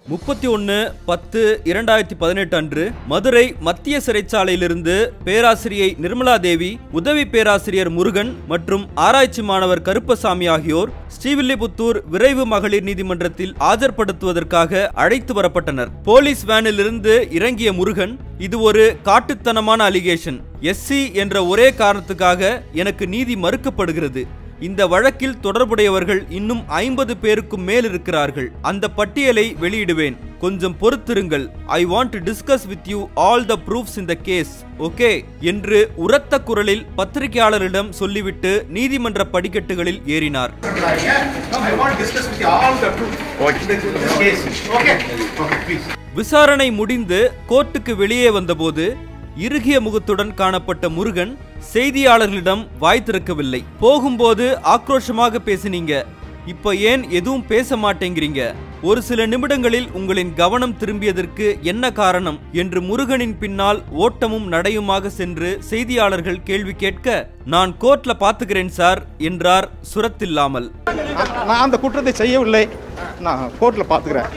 முப்பத்தி ஒன்று பத்து இரண்டாயிரத்தி பதினெட்டு அன்று மதுரை மத்திய சிறைச்சாலையிலிருந்து பேராசிரியை நிர்மலா தேவி உதவி பேராசிரியர் முருகன் மற்றும் ஆராய்ச்சி மாணவர் கருப்பசாமி ஆகியோர் ஸ்ரீவில்லிபுத்தூர் விரைவு மகளிர் நீதிமன்றத்தில் ஆஜர்படுத்துவதற்காக அழைத்து வரப்பட்டனர் போலீஸ் வேனிலிருந்து இறங்கிய முருகன் இது ஒரு காட்டுத்தனமான அலிகேஷன் எஸ்சி என்ற ஒரே காரணத்துக்காக எனக்கு நீதி மறுக்கப்படுகிறது இந்த வழக்கில் தொடர்புடையவர்கள் இன்னும் ஐம்பது பேருக்கும் மேல் இருக்கிறார்கள் அந்த பட்டியலை வெளியிடுவேன் கொஞ்சம் பொறுத்திருங்கள் I want to discuss with you all the proofs in the case okay என்று உரத்த குரலில் பத்திரிகையாளரிடம் சொல்லிவிட்டு நீதிமன்ற படிக்கட்டுகளில் ஏறினார் Now I want to discuss with you all the truth. Okay. This case. Okay. Okay, please. விசாரணை முடிந்து கோர்ட்டுக்கு வெளியே வந்தபோது இறுகிய முகத்துடன் காணப்பட்ட முருகன் செய்தியாளர்களிடம் வாய் திறக்கவில்லை போகும்போது ஆக்ரோஷமாக பேசினீங்க இப்ப ஏன் எதுவும் பேச மாட்டேங்கிறீங்க ஒரு சில நிமிடங்களில் உங்களின் கவனம் திரும்பியதற்கு என்ன காரணம் என்று முருகனின் பின்னால் ஓட்டமும் நடையுமாக சென்று செய்தியாளர்கள் கேள்வி கேட்க நான் கோர்ட்ல பாத்துக்கிறேன் சார் என்றார் சுரத்தில்லாமல் நான் நான் அந்த குற்றத்தை செய்யவில்லை நான் கோர்ட்டில் பார்த்துக்கிறேன்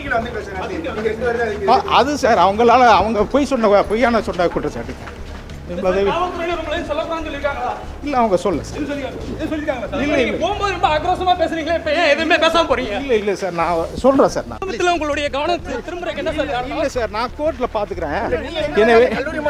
பா- அது சார் அவங்களால அவங்க பொய் சொன்ன பொய்யான சொன்ன குற்றச்சாட்டு நிர்மலாதேவி காவல்துறையில உங்களையும் சொல்லக்கூடாதுன்னு சொல்லியிருக்காங்களா? இல்லை அவங்க சொல்ல சார் இது சொல்லியிருக்காங்க. இது சொல்லியிருக்காங்களா சார்? இல்ல, நீங்க இல்ல. போகும்போது ரொம்ப ஆக்ரோஷமா பேசுறீங்களே, இப்ப ஏன் எதுவுமே பேசாம போறீங்க? இல்லை இல்லை சார் நான் சொல்கிறேன் சார் நான் குடும்பத்துல உங்களுடைய கவனத்தை திரும்புறதுக்கு என்ன சார் காரணம்? இல்லை சார் நான் கோர்ட்டில் பார்த்துக்கிறேன் எனவே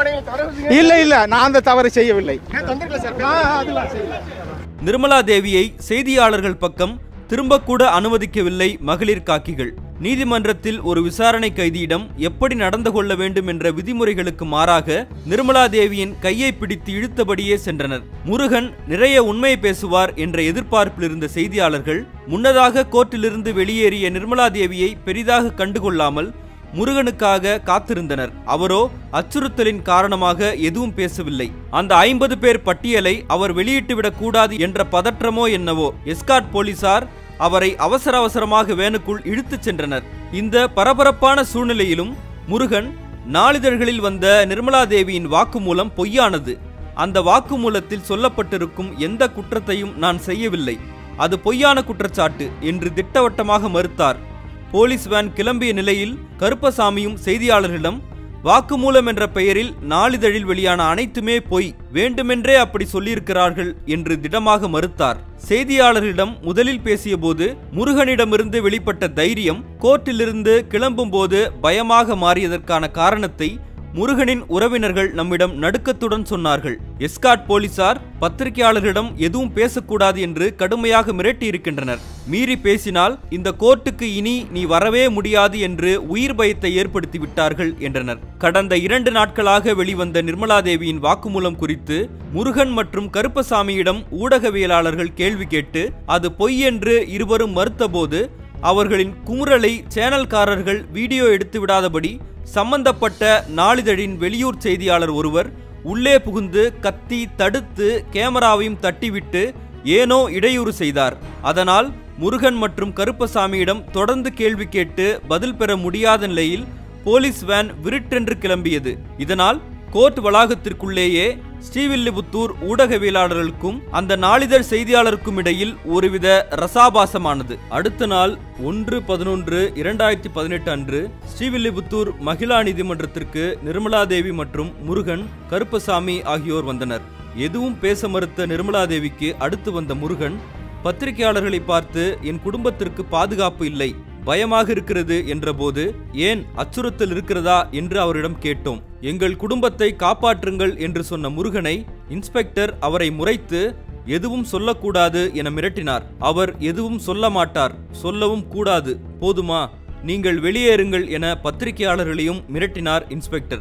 இல்லை இல்லை நான் அந்த தவறை செய்யவில்லை நான் அதெல்லாம் செய்யல நிர்மலா தேவியை செய்தியாளர்கள் பக்கம் திரும்பக்கூட அனுமதிக்கவில்லை மகளிர் காக்கிகள் நீதிமன்றத்தில் ஒரு விசாரணை கைதியிடம் எப்படி நடந்து கொள்ள வேண்டும் என்ற விதிமுறைகளுக்கு மாறாக நிர்மலா தேவியின் கையை பிடித்து இழுத்தபடியே சென்றனர் முருகன் நிறைய உண்மை பேசுவார் என்ற எதிர்பார்ப்பில் இருந்த செய்தியாளர்கள் முன்னதாக கோர்ட்டிலிருந்து வெளியேறிய நிர்மலா தேவியை பெரிதாக கண்டுகொள்ளாமல் முருகனுக்காக காத்திருந்தனர் அவரோ அச்சுறுத்தலின் காரணமாக எதுவும் பேசவில்லை அந்த ஐம்பது பேர் பட்டியலை அவர் வெளியிட்டுவிடக் கூடாது என்ற பதற்றமோ என்னவோ எஸ்காட் போலீசார் அவரை அவசர அவசரமாக வேனுக்குள் இழுத்துச் சென்றனர் இந்த பரபரப்பான சூழ்நிலையிலும் முருகன் நாளிதழ்களில் வந்த நிர்மலா தேவியின் வாக்குமூலம் பொய்யானது அந்த வாக்குமூலத்தில் சொல்லப்பட்டிருக்கும் எந்த குற்றத்தையும் நான் செய்யவில்லை அது பொய்யான குற்றச்சாட்டு என்று திட்டவட்டமாக மறுத்தார் போலீஸ் வேன் கிளம்பிய நிலையில் கருப்பசாமியும் செய்தியாளர்களிடம் வாக்குமூலம் என்ற பெயரில் நாளிதழில் வெளியான அனைத்துமே பொய் வேண்டுமென்றே அப்படி சொல்லியிருக்கிறார்கள் என்று திடமாக மறுத்தார் செய்தியாளர்களிடம் முதலில் பேசியபோது முருகனிடமிருந்து வெளிப்பட்ட தைரியம் கோர்ட்டிலிருந்து கிளம்பும்போது பயமாக மாறியதற்கான காரணத்தை முருகனின் உறவினர்கள் நம்மிடம் நடுக்கத்துடன் சொன்னார்கள் எஸ்காட் போலீசார் பத்திரிகையாளர்களிடம் எதுவும் பேசக்கூடாது என்று கடுமையாக மிரட்டியிருக்கின்றனர் மீறி பேசினால் இந்த கோர்ட்டுக்கு இனி நீ வரவே முடியாது என்று உயிர் பயத்தை ஏற்படுத்தி விட்டார்கள் என்றனர் கடந்த இரண்டு நாட்களாக வெளிவந்த நிர்மலாதேவியின் வாக்குமூலம் குறித்து முருகன் மற்றும் கருப்பசாமியிடம் ஊடகவியலாளர்கள் கேள்வி கேட்டு அது பொய் என்று இருவரும் மறுத்தபோது அவர்களின் குமுறலை சேனல்காரர்கள் வீடியோ எடுத்து விடாதபடி சம்பந்தப்பட்ட நாளிதழின் வெளியூர் செய்தியாளர் ஒருவர் உள்ளே புகுந்து கத்தி தடுத்து கேமராவையும் தட்டிவிட்டு ஏனோ இடையூறு செய்தார் அதனால் முருகன் மற்றும் கருப்பசாமியிடம் தொடர்ந்து கேள்வி கேட்டு பதில் பெற முடியாத நிலையில் போலீஸ் வேன் விருட்டென்று கிளம்பியது இதனால் கோர்ட் வளாகத்திற்குள்ளேயே ஸ்ரீவில்லிபுத்தூர் ஊடகவியலாளர்களுக்கும் அந்த நாளிதழ் செய்தியாளருக்கும் இடையில் ஒருவித ரசாபாசமானது அடுத்த நாள் ஒன்று பதினொன்று இரண்டாயிரத்தி பதினெட்டு அன்று ஸ்ரீவில்லிபுத்தூர் மகிழா நீதிமன்றத்திற்கு நிர்மலாதேவி மற்றும் முருகன் கருப்பசாமி ஆகியோர் வந்தனர் எதுவும் பேச மறுத்த நிர்மலாதேவிக்கு அடுத்து வந்த முருகன் பத்திரிகையாளர்களை பார்த்து என் குடும்பத்திற்கு பாதுகாப்பு இல்லை பயமாக இருக்கிறது என்றபோது ஏன் அச்சுறுத்தல் இருக்கிறதா என்று அவரிடம் கேட்டோம் எங்கள் குடும்பத்தை காப்பாற்றுங்கள் என்று சொன்ன முருகனை இன்ஸ்பெக்டர் அவரை முறைத்து எதுவும் சொல்லக்கூடாது என மிரட்டினார் அவர் எதுவும் சொல்ல மாட்டார் சொல்லவும் கூடாது போதுமா நீங்கள் வெளியேறுங்கள் என பத்திரிகையாளர்களையும் மிரட்டினார் இன்ஸ்பெக்டர்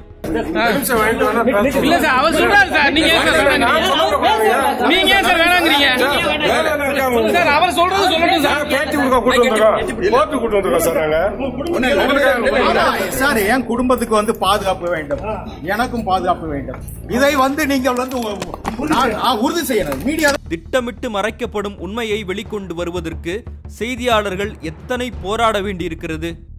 இல்ல சார், அவர் சொல்றாரு சார், நீங்க ஏன் சார் வேணாங்கிறீங்க? நீங்க ஏன் சார் வேணாங்கிறீங்க? சார், அவர் சொல்றது சொல்லட்டும் சார். பேட்டி கொடுக்க கூட்டு வந்திருக்கோம் கோர்ட்டு கூட்டு வந்திருக்கோம் சார் நாங்க ஆனா, சார் என் குடும்பத்துக்கு வந்து பாதுகாப்பு வேண்டும் எனக்கும் பாதுகாப்பு வேண்டும் இதை வந்து நீங்கள் வந்து உ- நான் நான் உறுதி செய்யணும் மீடியா திட்டமிட்டு மறைக்கப்படும் உண்மையை வெளிக்கொண்டு வருவதற்கு செய்தியாளர்கள் எத்தனை போராட வேண்டியிருக்கிறது